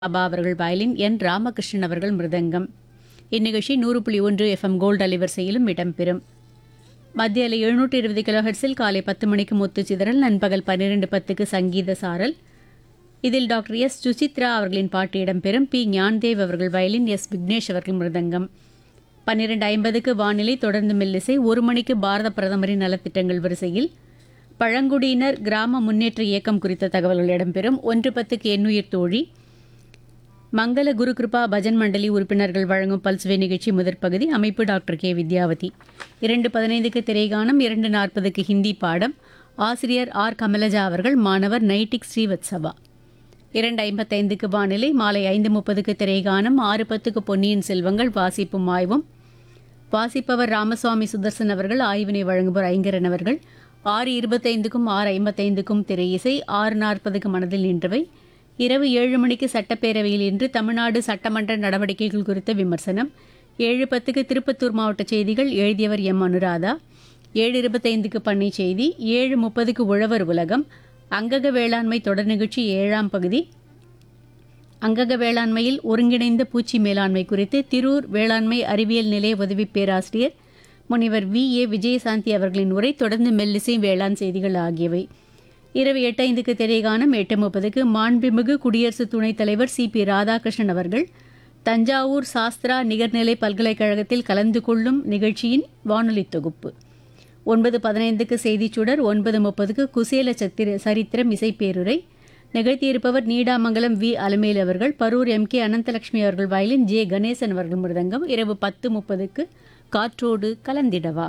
பாபா அவர்கள் வயலின் என் ராமகிருஷ்ணன் அவர்கள் மிருதங்கம் இந்நிகழ்ச்சி நூறு புள்ளி ஒன்று எஃப்எம் கோல்டு அலைவரிசையிலும் இடம்பெறும் மத்திய அலை எழுநூற்றி இருபது கிலோஹெர்ட்ஸில் காலை பத்து மணிக்கு முத்து சிதறல் நண்பகல் பன்னிரண்டு பத்துக்கு சங்கீத சாரல் இதில் டாக்டர் எஸ் சுசித்ரா அவர்களின் பாட்டு இடம்பெறும் பி ஞான்தேவ் அவர்கள் வயலின் எஸ் விக்னேஷ் அவர்கள் மிருதங்கம் பன்னிரண்டு ஐம்பதுக்கு வானிலை தொடர்ந்து மெல்லிசை ஒரு மணிக்கு பாரத பிரதமரின் நலத்திட்டங்கள் வரிசையில் பழங்குடியினர் கிராம முன்னேற்ற இயக்கம் குறித்த தகவல்கள் இடம்பெறும் ஒன்று பத்துக்கு எண்ணுயிர் தோழி மங்கள குரு கிருபா பஜன் மண்டலி உறுப்பினர்கள் வழங்கும் பல்சுவை நிகழ்ச்சி முதற்பகுதி அமைப்பு டாக்டர் கே வித்யாவதி இரண்டு பதினைந்துக்கு திரைகானம் இரண்டு நாற்பதுக்கு ஹிந்தி பாடம் ஆசிரியர் ஆர் கமலஜா அவர்கள் மாணவர் நைட்டிக் ஸ்ரீவத்சவா இரண்டு ஐம்பத்தைந்துக்கு வானிலை மாலை ஐந்து முப்பதுக்கு திரைகானம் ஆறு பத்துக்கு பொன்னியின் செல்வங்கள் வாசிப்பும் ஆய்வும் வாசிப்பவர் ராமசுவாமி சுதர்சன் அவர்கள் ஆய்வினை வழங்குபவர் ஐங்கரன் அவர்கள் ஆறு இருபத்தைந்துக்கும் ஆறு ஐம்பத்தைந்துக்கும் திரை இசை ஆறு நாற்பதுக்கு மனதில் நின்றவை இரவு ஏழு மணிக்கு சட்டப்பேரவையில் இன்று தமிழ்நாடு சட்டமன்ற நடவடிக்கைகள் குறித்த விமர்சனம் ஏழு பத்துக்கு திருப்பத்தூர் மாவட்ட செய்திகள் எழுதியவர் எம் அனுராதா ஏழு இருபத்தைந்துக்கு பண்ணை செய்தி ஏழு முப்பதுக்கு உழவர் உலகம் அங்கக வேளாண்மை தொடர் நிகழ்ச்சி ஏழாம் பகுதி அங்கக வேளாண்மையில் ஒருங்கிணைந்த பூச்சி மேலாண்மை குறித்து திரூர் வேளாண்மை அறிவியல் நிலைய உதவி பேராசிரியர் முனிவர் வி ஏ விஜயசாந்தி அவர்களின் உரை தொடர்ந்து மெல்லிசை வேளாண் செய்திகள் ஆகியவை இரவு எட்டு ஐந்துக்கு திரைகானம் எட்டு முப்பதுக்கு மாண்புமிகு குடியரசு துணைத் தலைவர் சி பி ராதாகிருஷ்ணன் அவர்கள் தஞ்சாவூர் சாஸ்திரா நிகர்நிலை பல்கலைக்கழகத்தில் கலந்து கொள்ளும் நிகழ்ச்சியின் வானொலி தொகுப்பு ஒன்பது பதினைந்துக்கு செய்திச் சுடர் ஒன்பது முப்பதுக்கு குசேல சத்திர சரித்திரம் இசைப்பேருரை நிகழ்த்தியிருப்பவர் நீடாமங்கலம் வி அலமேல் அவர்கள் பரூர் எம் கே அனந்தலட்சுமி அவர்கள் வயலின் ஜே கணேசன் அவர்கள் மிருதங்கம் இரவு பத்து முப்பதுக்கு காற்றோடு கலந்திடவா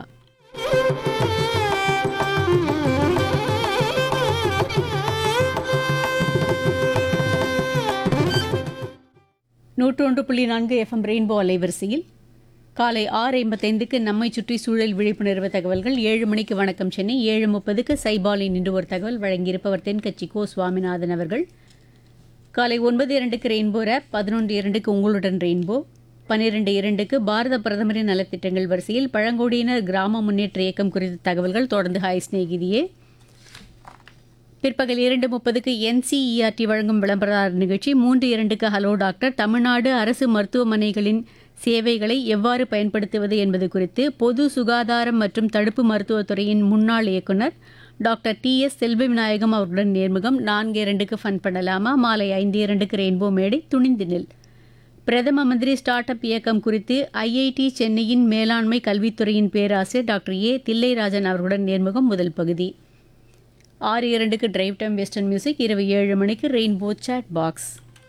நூற்றொன்று புள்ளி நான்கு எஃப்எம் ரெயின்போ அலைவரிசையில் காலை ஆறு ஐம்பத்தைந்துக்கு நம்மை சுற்றி சூழல் விழிப்புணர்வு தகவல்கள் ஏழு மணிக்கு வணக்கம் சென்னை ஏழு முப்பதுக்கு சைபாலின் இன்று ஒரு தகவல் வழங்கியிருப்பவர் தென்கட்சி கோ சுவாமிநாதன் அவர்கள் காலை ஒன்பது இரண்டுக்கு ரெயின்போ ரேப் பதினொன்று இரண்டுக்கு உங்களுடன் ரெயின்போ பன்னிரெண்டு இரண்டுக்கு பாரத பிரதமரின் நலத்திட்டங்கள் வரிசையில் பழங்குடியினர் கிராம முன்னேற்ற இயக்கம் குறித்த தகவல்கள் தொடர்ந்து ஹாய் ஸ்நேகிதியே பிற்பகல் இரண்டு முப்பதுக்கு என்சிஇஆர்டி வழங்கும் விளம்பரதாரர் நிகழ்ச்சி மூன்று இரண்டுக்கு ஹலோ டாக்டர் தமிழ்நாடு அரசு மருத்துவமனைகளின் சேவைகளை எவ்வாறு பயன்படுத்துவது என்பது குறித்து பொது சுகாதாரம் மற்றும் தடுப்பு மருத்துவத்துறையின் முன்னாள் இயக்குனர் டாக்டர் டி எஸ் செல்வ விநாயகம் அவருடன் நேர்முகம் நான்கு இரண்டுக்கு ஃபன் பண்ணலாமா மாலை ஐந்து இரண்டுக்கு ரெயின்போ மேடை துணிந்து நில் பிரதம மந்திரி ஸ்டார்ட் அப் இயக்கம் குறித்து ஐஐடி சென்னையின் மேலாண்மை கல்வித்துறையின் பேராசிரியர் டாக்டர் ஏ தில்லைராஜன் அவர்களுடன் நேர்முகம் முதல் பகுதி ஆறு இரண்டுக்கு டிரைவ் டைம் வெஸ்டர்ன் மியூசிக் இரவு ஏழு மணிக்கு ரெயின்போ சாட் பாக்ஸ்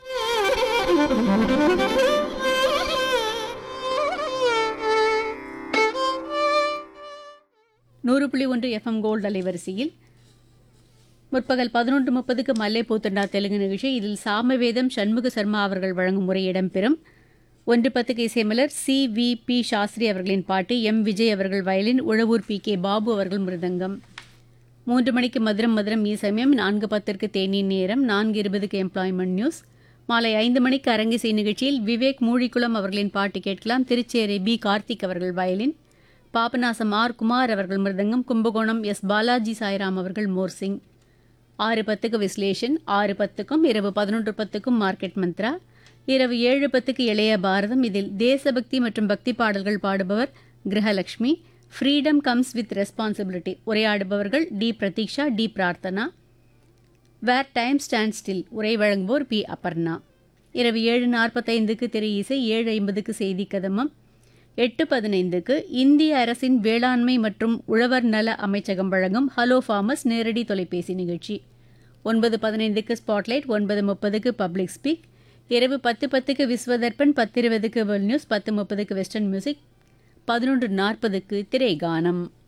நூறு புள்ளி ஒன்று எஃப்எம் கோல்டு அலைவரிசையில் முற்பகல் பதினொன்று முப்பதுக்கு மல்லைப்பூத்தண்டா தெலுங்கு நிகழ்ச்சி இதில் சாமவேதம் சண்முக சர்மா அவர்கள் வழங்கும் முறை இடம்பெறும் ஒன்று பத்துக்கு இசைமலர் சி வி பி சாஸ்திரி அவர்களின் பாட்டு எம் விஜய் அவர்கள் violin Uzhavoor P K Babu அவர்கள் மிருதங்கம் மூன்று மணிக்கு மதுரம் மதுரம் ஈ சமயம் நான்கு பத்திற்கு தேநீர் நேரம் நான்கு இருபதுக்கு எம்ப்ளாய்மெண்ட் நியூஸ் மாலை ஐந்து மணிக்கு அரங்கிசை நிகழ்ச்சியில் விவேக் மூழிக்குளம் அவர்களின் பாட்டு கேட்கலாம் திருச்சேரி பி கார்த்திக் அவர்கள் வயலின் பாபநாசம் ஆர் குமார் அவர்கள் மிருதங்கம் கும்பகோணம் எஸ் பாலாஜி சாய்ராம் அவர்கள் மோர்சிங் ஆறு பத்துக்கு விஸ்லேஷன் ஆறு பத்துக்கும் இரவு பதினொன்று பத்துக்கும் மார்க்கெட் மந்த்ரா இரவு ஏழு பத்துக்கு இளைய பாரதம் இதில் தேசபக்தி மற்றும் பக்தி பாடல்கள் பாடுபவர் Grahalakshmi freedom comes with responsibility உரையாடுபவர்கள் T Pratheeksha T Prarthana where time stand still உரை வழங்குவோர் பி அபர்ணா இரவு ஏழு நாற்பத்தைந்துக்கு திரை இசை ஏழு ஐம்பதுக்கு செய்தி கதமம் எட்டு பதினைந்துக்கு இந்திய அரசின் வேளாண்மை மற்றும் உழவர் நல அமைச்சகம் வழங்கும் ஹலோ ஃபார்மர்ஸ் நேரடி தொலைபேசி நிகழ்ச்சி ஒன்பது பதினைந்துக்கு ஸ்பாட்லைட் ஒன்பது முப்பதுக்கு பப்ளிக் ஸ்பீக் இரவு பத்து பத்துக்கு விஸ்வதர்பன் பத்து இருபதுக்கு வேர்ல்ட் நியூஸ் பத்து முப்பதுக்கு வெஸ்டர்ன் மியூசிக் பதினொன்று நாற்பதுக்கு திரைகானம்